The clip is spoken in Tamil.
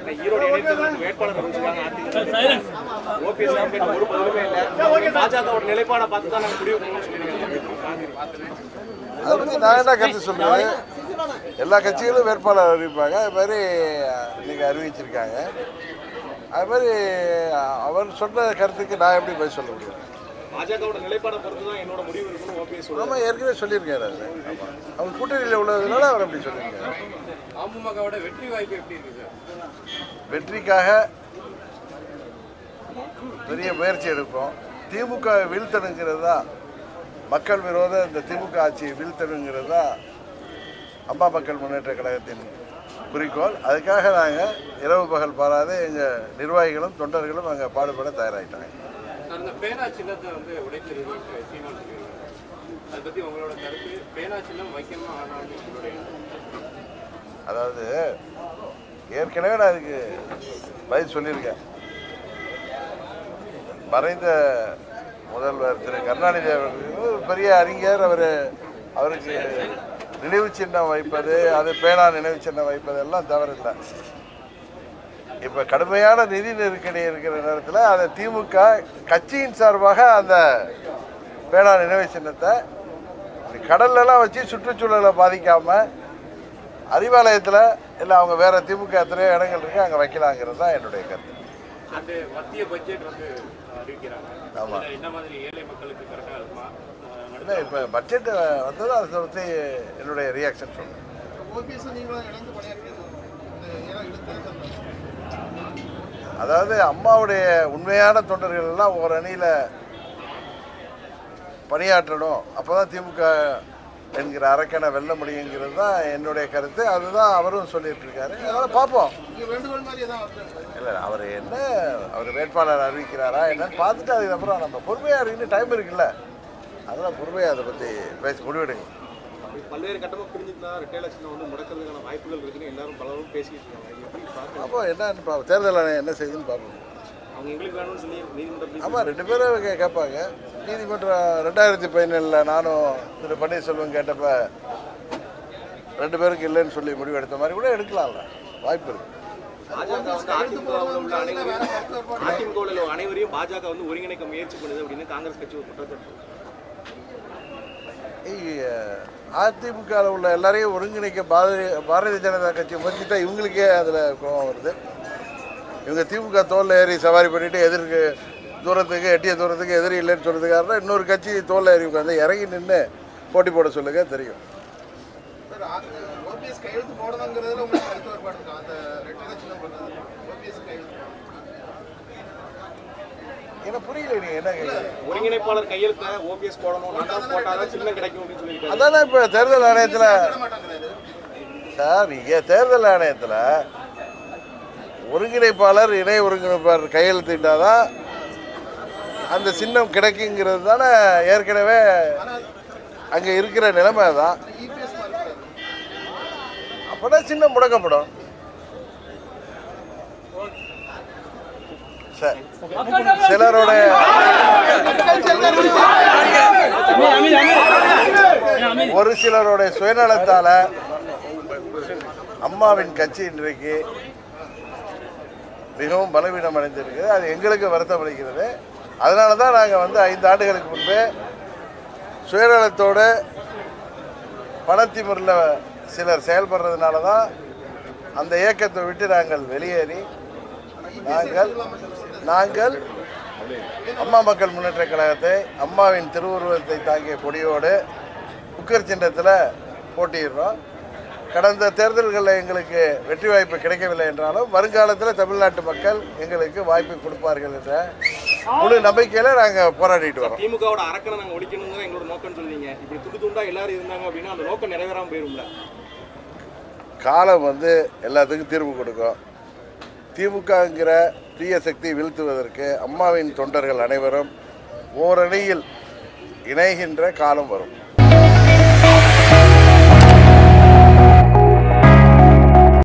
ஈரோடு இடைத்தேர்தலுக்கு வேட்பாளர் அறிவிச்சிருக்காங்க அதிமுக ஓபிஎஸ் கேம்பெயின் ஒரு பதிலுமே இல்லை பாஜகவோட நிலைப்பாடை பார்த்து தான் நாங்கள் முடிவு பண்ணணும்னு சொல்லியிருக்காங்க அதை பற்றி நான் என்ன கருத்து சொல்றது எல்லா கட்சிகளும் வேட்பாளர் அறிவிப்பாங்க அது மாதிரி இன்னைக்கு அறிவிச்சிருக்காங்க அது மாதிரி அவர் சொன்ன கருத்துக்கு நான் எப்படி பதில் சொல்ல முடியும் பாஜகவோட நிலைப்பாடை பொறுத்து தான் என்னோட முடிவு இருக்குன்னு ஓபிஎஸ் சொல்லுவாங்க ஆமாம் ஏற்கனவே சொல்லியிருக்காரு அது ஆமாம் அவர் கூட்டணியில் உள்ளதுனால அவர் அப்படி சொல்லியிருக்காரு அமமுகவோட வெற்றி வாய்ப்பு எப்படி இருக்கு சார் வெற்றிக்காக பெரிய முயற்சி எடுப்போம் திமுக வீழ்த்தணுங்கிறது தான் மக்கள் விரோத இந்த திமுக ஆட்சியை வீழ்த்தணுங்கிறது தான் அம்மா மக்கள் முன்னேற்ற கழகத்தின் குறிக்கோள் அதுக்காக நாங்கள் இரவு பகல் பாராது எங்கள் நிர்வாகிகளும் தொண்டர்களும் அங்கே பாடுபட தயாராகிட்டாங்க சார் இந்த பேனா சின்னத்தை வந்து உடைத்தெறிவிட்டு சீமான் சொல்லியிருக்காரு அதை பத்தி உங்களோட கருத்து பேனா சின்னம் வைக்கணுமா ஆனாலும் உங்களுடைய அதாவது ஏற்கனவே நான் அதுக்கு பதில் சொல்லியிருக்கேன் மறைந்த முதல்வர் திரு கருணாநிதி அவர்கள் ஒரு பெரிய அறிஞர் அவர் அவருக்கு நினைவு சின்னம் வைப்பது அது பேனா நினைவு சின்னம் வைப்பது எல்லாம் தவறில்லை இப்போ கடுமையான நிதி நெருக்கடி இருக்கிற நேரத்தில் அதை திமுக கட்சியின் சார்பாக அந்த பேனா நினைவு சின்னத்தை கடல்லலாம் வச்சு சுற்றுச்சூழலை பாதிக்காமல் அறிவாலயத்தில் இல்லை அவங்க வேற திமுக எத்தனையோ இடங்கள் இருக்கு அங்கே வைக்கலாங்கிறது தான் என்னுடைய கருத்து அந்த மத்திய பட்ஜெட் வந்து அறிவிக்கிறாங்க ஆமா. இதுல என்ன மாதிரி ஏழை மக்களுக்கு கரெக்டாக இருக்குமா அஹ் நடுத்தர இல்லை இப்போ பட்ஜெட் வந்தது அதை பற்றி என்னுடைய ரியாக்ஷன் சொல்றேன் ஓபிஎஸ் நீங்களும் இணைந்து பணியாற்றுறீங்க இந்த ஏன்னா இழுத்து அதாவது அம்மாவுடைய உண்மையான தொண்டர்கள் எல்லாம் ஒரு அணியில் பணியாற்றணும் அப்போ தான் திமுக என்கிற அரக்கனை வெல்ல முடியுங்கிறது தான் என்னுடைய கருத்து அதுதான் அவரும் சொல்லிட்டு இருக்காரு அதனால் பார்ப்போம் நீங்க வேண்டுகோள் மாதிரி எதாவது வருது இல்லை அவர் என்ன அவர் வேட்பாளர் அறிவிக்கிறாரா என்னன்னு பார்த்துட்டு அதுக்கப்புறம் நம்ம பொறுமையாக இருக்குன்னு டைம் இருக்குல்ல அதெல்லாம் பொறுமையாக அதை பற்றி பேசி முடிவெடுங்க பல்வேறு கட்டமாக பிரிஞ்சிருந்தா ரெட்டை எலெக்ஷனை வந்து முடக்கிறதுக்கான வாய்ப்புகள் இருக்குன்னு எல்லாரும் பலரும் பேசிக்கிட்டு இருக்காங்க இது எப்படி பார்க்க அப்போ என்னன்னு பார்ப்போம் தேர்தல் ஆணையம் என்ன செய்யுதுன்னு பார்ப்போம் அவங்க எங்களுக்கு வேணும்னு சொல்லி நீதிமன்றத்தில் ஆமாம் ரெண்டு பேரும் கே- கேட்பாங்க நீதிமன்றம் ரெண்டாயிரத்தி பதினேழில் நானும் திரு பன்னீர்செல்வம் கேட்டப்ப ரெண்டு பேருக்கு இல்லைன்னு சொல்லி முடிவு எடுத்த மாதிரி கூட எடுக்கலாம்ல வாய்ப்பு இருக்கு பாஜக வந்து அதிமுகவில் உள்ள அனைவரையும் அதிமுகவில் உள்ள அனைவரையும் பாஜக வந்து ஒருங்கிணைக்க முயற்சி பண்ணுது அப்படின்னு காங்கிரஸ் கட்சி ஒரு குற்றச்சாட்டு அதிமுகவில் உள்ள எல்லாரையும் ஒருங்கிணைக்க பாரதிய பாரதிய ஜனதா கட்சி முயற்சித்தா இவங்களுக்கே அதில் கோபம் வருது இவங்க திமுக தோல்ல ஏறி சவாரி பண்ணிட்டு எதிர்க்கு தூரத்துக்கு எட்டிய தூரத்துக்கு எதிரி இல்லைன்னு சொல்றதுக்காக இன்னொரு கட்சி தோல்ல ஏறி உட்காந்து இறங்கி நின்று போட்டி போட சொல்லுங்க தெரியும் சார் ஓபிஎஸ் கையெழுத்து போடணுங்கிறதுல உங்களுக்கு கருத்து வேறுபாடு இருக்கா அந்த ரெட்டை சின்னம் பண்ணுறது ஓபிஎஸ் கையெழுத்து எனக்கு புரியல நீங்க என்ன கேக்குறீங்க? ஒருங்கிணைப்பாளர் கையெழுத்த ஓபிஎஸ் போடணும் நான் தான் போட்டாதான் சின்னம் கிடைக்கும் அப்படின்னு சொல்லியிருக்காரு அதானே இப்போ தேர்தல் ஆணையத்தில் போட மாட்டாங்கிறாரு சார் இங்கே தேர்தல் ஆணையத்தில் ஒருங்கிணைப்பாளர் இணை ஒருங்கிணைப்பாளர் கையெழுத்திட்டாதான் அந்த சின்னம் கிடைக்குங்கிறது தானே ஏற்கனவே அங்கே இருக்கிற நிலைமை தான் இபிஎஸ் மாதிரி அப்போனா சின்னம் முடக்கப்படும் சார் சிலரோட ஒரு சிலரோட சுயநலத்தால அம்மாவின் கட்சி இன்றைக்கு மிகவும் பலவீனம் அடைந்திருக்குது அது எங்களுக்கு வருத்தம் அளிக்கிறது அதனால தான் நாங்கள் வந்து ஐந்து ஆண்டுகளுக்கு முன்பே சுயநலத்தோடு பணத்திமுறையில் சிலர் செயல்படுறதுனால தான் அந்த இயக்கத்தை விட்டு நாங்கள் வெளியேறி நாங்கள் நாங்கள் அம்மா மக்கள் முன்னேற்ற கழகத்தை அம்மாவின் திருவுருவத்தை தாங்கிய கொடியோடு குக்கர் சின்னத்தில் போட்டியிடுறோம் கடந்த தேர்தல்களில் எங்களுக்கு வெற்றி வாய்ப்பு கிடைக்கவில்லை என்றாலும் வருங்காலத்தில் தமிழ்நாட்டு மக்கள் எங்களுக்கு வாய்ப்பு கொடுப்பார்கள் என்ற முழு நம்பிக்கையில் நாங்கள் போராடிட்டு வரோம் திமுகவோட அரக்கனை நாங்க ஒழிக்கணுங்கிற எங்களோட நோக்கம்னு சொன்னீங்க இப்படி துண்டு துண்டா எல்லாரும் இருந்தாங்க அப்படின்னா அந்த நோக்கம் நிறைவேறாம போயிரும்ல காலம் வந்து எல்லாத்துக்கும் தீர்வு கொடுக்கும் திமுகங்கிற தீய சக்தி வீழ்த்துவதற்கு அம்மாவின் தொண்டர்கள் அனைவரும் ஓரணியில் இணைகின்ற காலம் வரும்